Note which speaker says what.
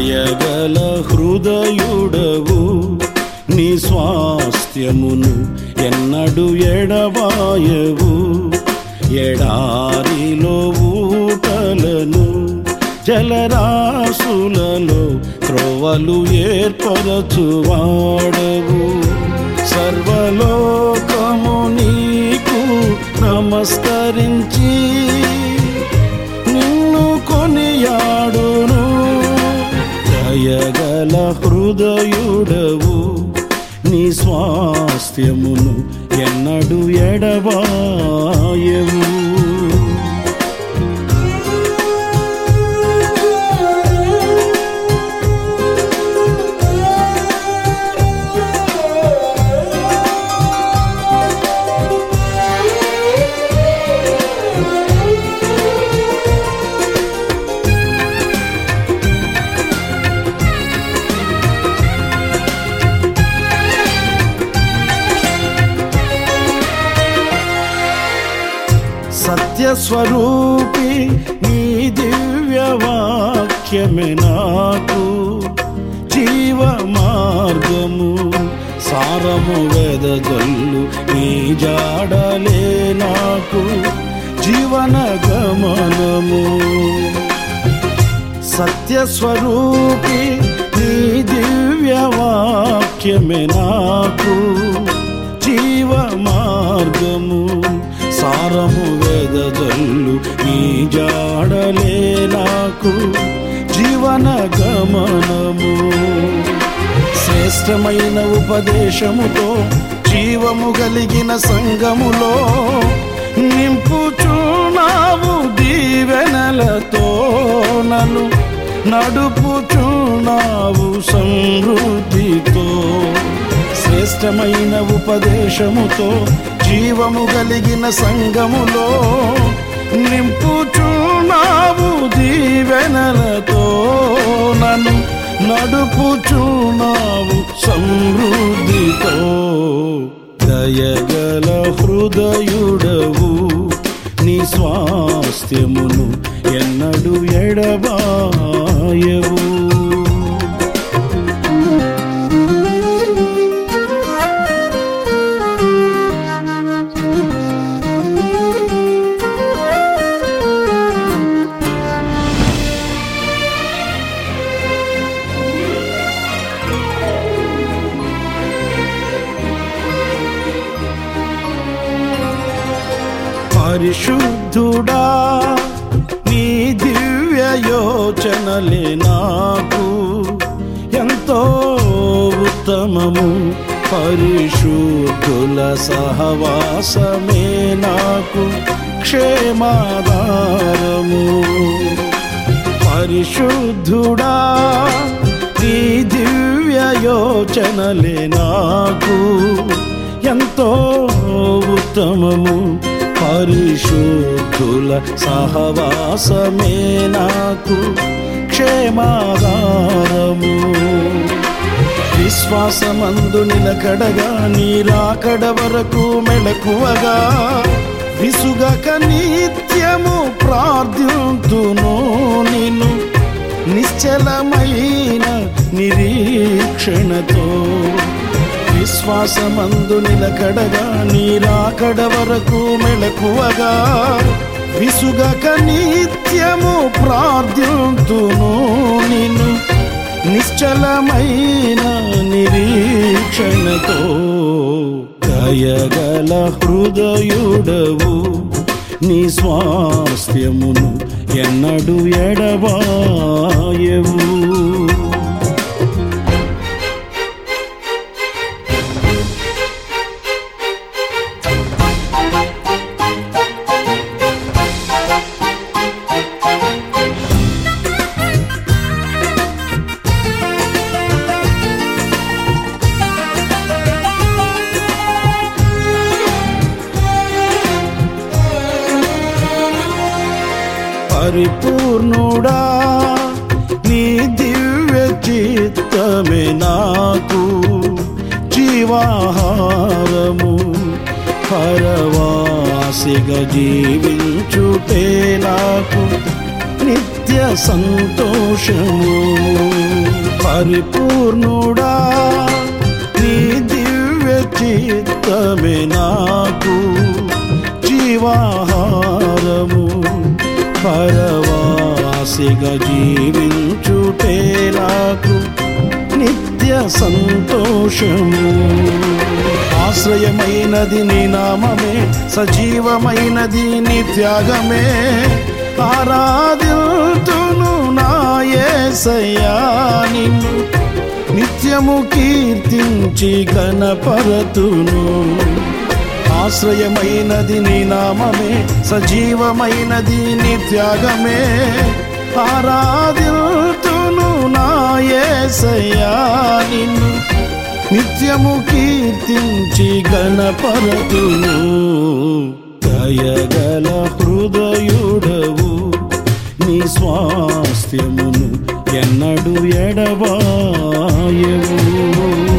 Speaker 1: దయగల హృదయుడవు నీ స్వాస్థ్యమును ఎన్నడు ఎడబాయవు ఎడారిలో ఊటలను జలరాశులలో త్రోవలు ఏర్పరచువాడవు సర్వలోకము నీకు నమస్కరించి నిన్ను కొనియాడును దయగల హృదయుడవు నీ స్వాస్థ్యమును ఎన్నడు ఎడబాయవు సత్యస్వరూపి నీ దివ్య వాక్యమే నాకు జీవ మార్గము సారము వెదజల్లు నీ జాడలే నాకు జీవన గమనము సత్యస్వరూపి నీ దివ్య వాక్యమే నాకు జీవ మార్గము సారము వెదజల్లు నీ జాడలే నాకు జీవన గమనము శ్రేష్టమైన ఉపదేశముతో జీవము కలిగిన సంగములో నింపుచున్నావు దీవెనలతో నన్ను నడుపుచున్నావు సమృద్ధితో శ్రేష్టమైన ఉపదేశముతో జీవము కలిగిన సంగములో నింపుచున్నావు దీవెనలతో నన్ను నడుపుచున్నావు సమృద్ధితో దయగల హృదయుడవు నీ స్వాస్థ్యమును ఎన్నడు ఎడబాయవు పరిశుద్ధుడా నీ దివ్య యోచనలే నాకు ఎంతో ఉత్తమము పరిశుద్ధుల సహవాసమే నాకు క్షేమాధారము పరిశుద్ధుడా నీ దివ్య యోచనలే నాకు ఎంతో ఉత్తమము పరిశుద్ధుల సహవాసమే నాకు క్షేమాధారము విశ్వాసమందు నిలకడగా నీరాకడ వరకు మెళకువగా విసుగక నిత్యము ప్రార్థింతును నిన్ను నిశ్చలమైన నిరీక్షణతో విశ్వాసమందు నిలకడగా నీరాకడ వరకు మెళకువగా విసుగక నిత్యము ప్రార్థింతును నిన్ను నిశ్చలమైన నిరీక్షణతో దయగల హృదయుడవు నీ స్వాస్థ్యమును ఎన్నడు ఎడబాయవు పరిపూర్ణుడా నీ దివ్య చిత్తమే నాకు జీవాహారము పరవాసిగా జీవించుటే నాకు నిత్య సంతోషము పరిపూర్ణుడా నీ దివ్య చిత్తమే నాకు జీవాహారము పరవాసిగా జీవించుటే నాకు నిత్య సంతోషము ఆశ్రయమైనది నీ నామమే సజీవమైనది నీ త్యాగమే ఆరాధితును నా యేసయ్యా నిన్ను నిత్యము కీర్తించి గణపరతును ఆశ్రయమైనది నీ నామమే సజీవమైనది నీ త్యాగమే ఆరాధితును నా యేసయ్యా నిన్ను నిత్యము కీర్తించి గణపరతును దయగల హృదయుడవు నీ స్వాస్థ్యమును ఎన్నడు ఎడబాయవు